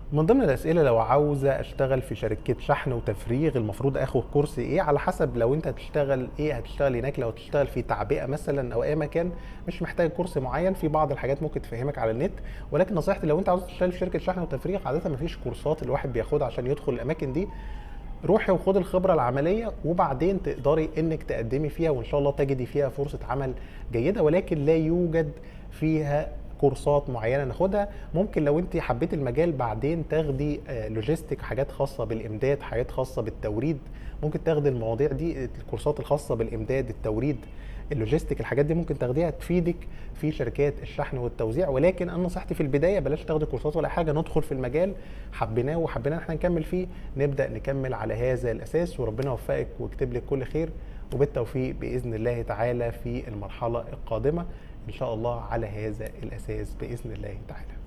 من ضمن الاسئله لو عاوزه اشتغل في شركه شحن وتفريغ المفروض اخد كورس ايه على حسب لو انت هتشتغل ايه هتشتغل هناك لو هتشتغل في تعبئه مثلا او اي مكان مش محتاج كورس معين في بعض الحاجات ممكن تفهمك على النت ولكن نصيحتي لو انت عاوز تشتغل في شركه شحن وتفريغ عاده مفيش كورسات الواحد بياخدها عشان يدخل الاماكن دي روحي وخد الخبره العمليه وبعدين تقدري انك تقدمي فيها وان شاء الله تجدي فيها فرصه عمل جيده ولكن لا يوجد فيها كورسات معينه ناخدها ممكن لو انت حبيت المجال بعدين تاخدي آه، لوجيستيك حاجات خاصه بالامداد حاجات خاصه بالتوريد ممكن تاخدي المواضيع دي الكورسات الخاصه بالامداد التوريد اللوجيستيك الحاجات دي ممكن تاخديها تفيدك في شركات الشحن والتوزيع ولكن انا نصيحتي في البدايه بلاش تاخدي كورسات ولا حاجه ندخل في المجال حبيناه وحبينا ان احنا نكمل فيه نبدا نكمل على هذا الاساس وربنا يوفقك ويكتب لك كل خير وبالتوفيق باذن الله تعالى في المرحله القادمه ان شاء الله على هذا الاساس باذن الله تعالى